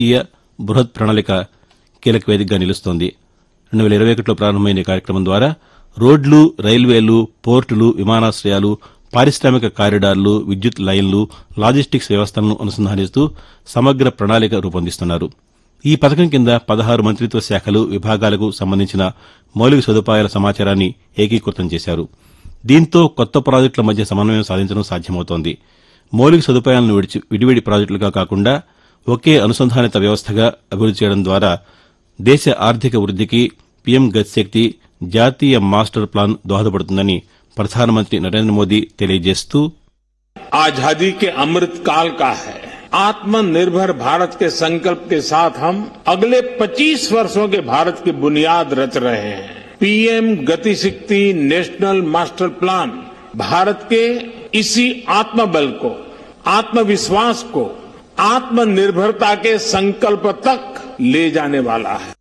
జాతీయ బృహత్ ప్రణాళిక కీలక వేదికగా నిలుస్తోంది రెండు వేల ఇరవై ఒకటిలో ప్రారంభమైన ఈ కార్యక్రమం ద్వారా రోడ్లు రైల్వేలు పోర్టులు విమానాశ్రయాలు పారిశ్రామిక కారిడార్లు విద్యుత్ లైన్లు లాజిస్టిక్స్ వ్యవస్థలను అనుసంధానిస్తూ సమగ్ర ప్రణాళిక రూపొందిస్తున్నారు ఈ పథకం కింద పదహారు మంత్రిత్వ శాఖలు విభాగాలకు సంబంధించిన మౌలిక సదుపాయాల సమాచారాన్ని ఏకీకృతం చేశారు దీంతో కొత్త ప్రాజెక్టుల మధ్య సమన్వయం సాధించడం సాధ్యమవుతోంది మౌలిక సదుపాయాలను విడిచి విడివిడి ప్రాజెక్టులుగా కాకుండా ఒకే అనుసంధానిత వ్యవస్థగా అభివృద్ది చేయడం ద్వారా దేశ ఆర్థిక వృద్దికి పీఎం గతిశక్తి జాతీయ మాస్టర్ ప్లాన్ దోహదపడుతుందని ప్రధానమంత్రి నరేంద్ర మోదీ తెలియజేస్తూ आजादी के अमृत काल का है आत्मनिर्भर भारत के संकल्प के साथ हम अगले 25 वर्षों के भारत की बुनियाद रच रहे हैं पीएम गति शक्ति नेशनल मास्टर प्लान भारत के इसी आत्मबल को आत्मविश्वास को आत्मनिर्भरता के संकल्प तक ले जाने वाला है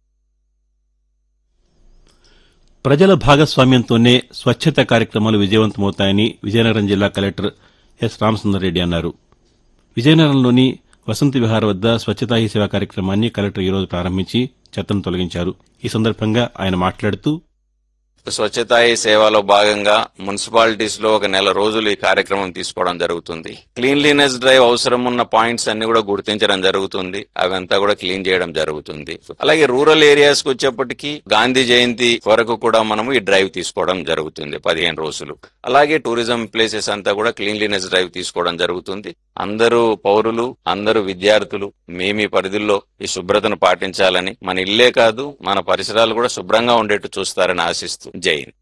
ప్రజల భాగస్వామ్యంతోనే స్వచ్ఛత కార్యక్రమాలు విజయవంతమవుతాయని విజయనగరం జిల్లా కలెక్టర్ ఎస్ రామసుందర్రెడ్డి అన్నారు విజయనగరంలోని వసంత విహార్ వద్ద స్వచ్ఛతా హీ సేవ కార్యక్రమాన్ని కలెక్టర్ ఈరోజు ప్రారంభించి చెత్తను తొలగించారు ఈ సందర్భంగా ఆయన మాట్లాడుతూ స్వచ్ఛతా హీ సేవలో భాగంగా మున్సిపాలిటీస్ లో ఒక నెల రోజులు ఈ కార్యక్రమం తీసుకోవడం జరుగుతుంది క్లీన్లీనెస్ డ్రైవ్ అవసరం ఉన్న పాయింట్స్ అన్ని కూడా గుర్తించడం జరుగుతుంది అవంతా కూడా క్లీన్ చేయడం జరుగుతుంది అలాగే రూరల్ ఏరియాస్ కు వచ్చేప్పటికీ గాంధీ జయంతి వరకు కూడా మనము ఈ డ్రైవ్ తీసుకోవడం జరుగుతుంది పదిహేను రోజులు అలాగే టూరిజం ప్లేసెస్ అంతా కూడా క్లీన్లీనెస్ డ్రైవ్ తీసుకోవడం జరుగుతుంది అందరూ పౌరులు అందరూ విద్యార్థులు మేము ఈ పరిధుల్లో ఈ శుభ్రతను పాటించాలని మన ఇల్లే కాదు మన పరిసరాలు కూడా శుభ్రంగా ఉండేట్టు చూస్తారని ఆశిస్తూ జై హింద్.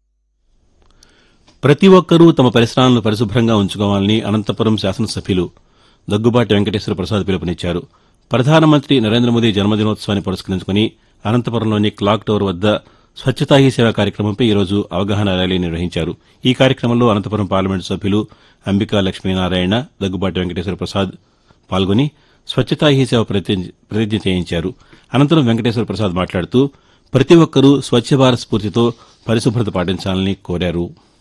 ప్రతి ఒక్కరూ తమ పరిసరాలను పరిశుభ్రంగా ఉంచుకోవాలని అనంతపురం శాసనసభ్యులు దగ్గుబాటి వెంకటేశ్వర ప్రసాద్ పిలుపునిచ్చారు ప్రధానమంత్రి నరేంద్ర మోదీ జన్మదినోత్సవాన్ని పురస్కరించుకుని అనంతపురంలోని క్లాక్ టవర్ వద్ద స్వచ్ఛతా హీ సేవ కార్యక్రమంపై ఈరోజు అవగాహన ర్యాలీ నిర్వహించారు ఈ కార్యక్రమంలో అనంతపురం పార్లమెంటు సభ్యులు అంబికా లక్ష్మీనారాయణ దగ్గుబాటి వెంకటేశ్వర ప్రసాద్ పాల్గొని స్వచ్ఛతా హీ సేవ ప్రతిజ్ఞ ప్రతిజ్ఞ చేయించారు అనంతరం వెంకటేశ్వర ప్రసాద్ మాట్లాడుతూ ప్రతి ఒక్కరూ స్వచ్ఛ భారత్ స్ఫూర్తితో పరిశుభ్రత పాటించాలని కోరారు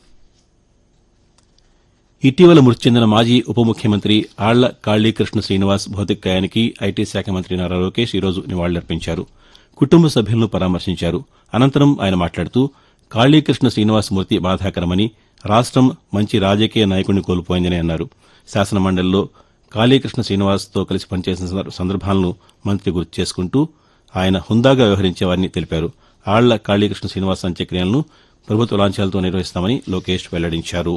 ఇటీవల మృతి చెందిన మాజీ ఉప ముఖ్యమంత్రి ఆళ్ల కాళీకృష్ణ శ్రీనివాస్ భౌతికకాయానికి ఐటీ శాఖ మంత్రి నారా లోకేష్ ఈరోజు నివాళులర్పించారు కుటుంబ సభ్యులను పరామర్శించారు అనంతరం ఆయన మాట్లాడుతూ కాళీకృష్ణ శ్రీనివాస్ మృతి బాధాకరమని రాష్టం మంచి రాజకీయ నాయకుడిని కోల్పోయిందని అన్నారు శాసనమండలిలో కాళీకృష్ణ శ్రీనివాస్తో కలిసి పనిచేసిన సందర్- సందర్భాలను మంత్రి గుర్తు చేసుకుంటూ ఆయన హుందాగా వ్యవహరించేవారని తెలిపారు ఆళ్ల కాళీకృష్ణ శ్రీనివాస్ అంత్యక్రియలను ప్రభుత్వ లాంఛనాలతో నిర్వహిస్తామని లోకేష్ వెల్లడించారు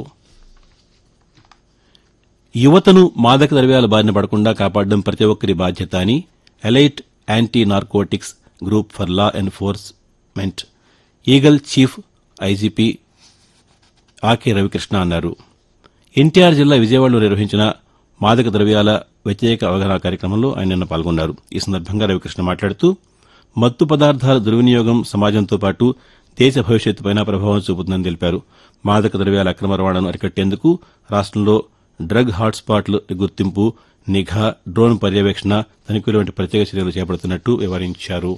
యువతను మాదక ద్రవ్యాల బారిన పడకుండా కాపాడడం ప్రతి ఒక్కరి బాధ్యత అని elite anti narcotics group for law enforcement Eagle chief IGP Ake Ravikrishna అన్నారు ఎన్టీఆర్ జిల్లా విజయవాడలో నిర్వహించిన మాదక ద్రవ్యాల వ్యతిరేక అవగాహన కార్యక్రమంలో ఆయన నిన్న పాల్గొన్నారు ఈ సందర్భంగా రవికృష్ణ మాట్లాడుతూ మత్తు పదార్థాల దుర్వినియోగం సమాజంతో పాటు దేశ భవిష్యత్తుపైన ప్రభావం చూపుతుందని తెలిపారు మాదక ద్రవ్యాల అక్రమ రవాణాను అరికట్టేందుకు రాష్టంలో డ్రగ్ హాట్స్పాట్ల గుర్తింపు నిఘా డ్రోన్ పర్యవేక్షణ తనిఖీలు వంటి ప్రత్యేక చర్యలు చేపడుతున్నట్టు వివరించారు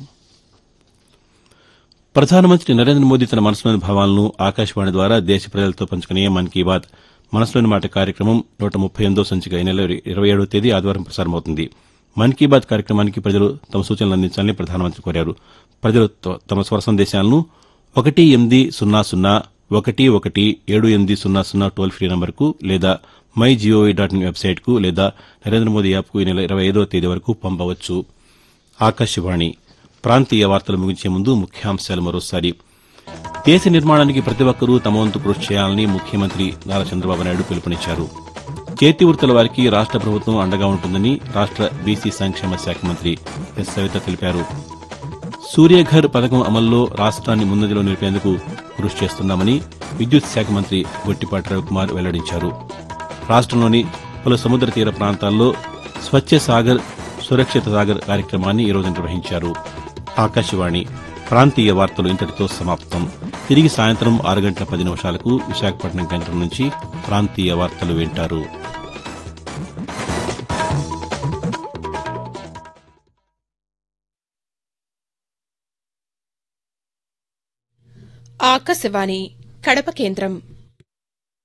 ప్రధానమంత్రి నరేంద్ర మోదీ తన మనసులోని భావాలను ఆకాశవాణి ద్వారా దేశ ప్రజలతో పంచుకునే మన్ కీ బాత్ మనసులోని మాట కార్యక్రమం నూట ముప్పై ఎనిమిదో సంచిక ఈ నెల ఇరవై ఏడవ తేదీ ఆదివారం ప్రసారమవుతుంది మన్ కీ బాత్ కార్యక్రమానికి ప్రజలు తమ సూచనలు అందించాలని ప్రధానమంత్రి కోరారు ప్రజలు త- తమ స్వర సందేశాలను ఒకటి ఎనిమిది సున్నా సున్నా ఒకటి ఒకటి ఏడు ఎనిమిది సున్నా సున్నా టోల్ ఫ్రీ నంబర్కు లేదా మై జీఓవీ డాట్ ఇన్ వెబ్సైట్కు లేదా నరేంద్ర మోదీ యాప్కు ఈ నెల ఇరవై ఐదో తేదీ వరకు పంపవచ్చు ఆకాశవాణి ప్రాంతీయ వార్తలు ముగించే ముందు ముఖ్యాంశాలు మరోసారి దేశ నిర్మాణానికి ప్రతి ఒక్కరూ తమ వంతు కృషి చేయాలని ముఖ్యమంత్రి నారా చంద్రబాబు నాయుడు పిలుపునిచ్చారు చేతి వృత్తుల వారికి రాష్ట ప్రభుత్వం అండగా ఉంటుందని రాష్ట బీసీ సంక్షేమ శాఖ మంత్రి ఎస్ సవిత తెలిపారు సూర్యఘర్ పథకం అమల్లో రాష్ట్రాన్ని ముందంజలో నిలిపేందుకు కృషి చేస్తున్నామని విద్యుత్ శాఖ మంత్రి గొట్టిపాటి రవికుమార్ వెల్లడించారు రాష్ట్రంలోని పలు సముద్ర తీర ప్రాంతాల్లో స్వచ్ఛ సాగర్ సురక్షిత సాగర్ కార్యక్రమాన్ని ఈరోజు నిర్వహించారు ఆకాశవాణి ప్రాంతీయ వార్తలు ఇంతటితో సమాప్తం తిరిగి సాయంత్రం ఆరు గంటల పది నిమిషాలకు విశాఖపట్నం కేంద్రం నుంచి ప్రాంతీయ వార్తలు వింటారు ఆకాశవాణి కడప కేంద్రం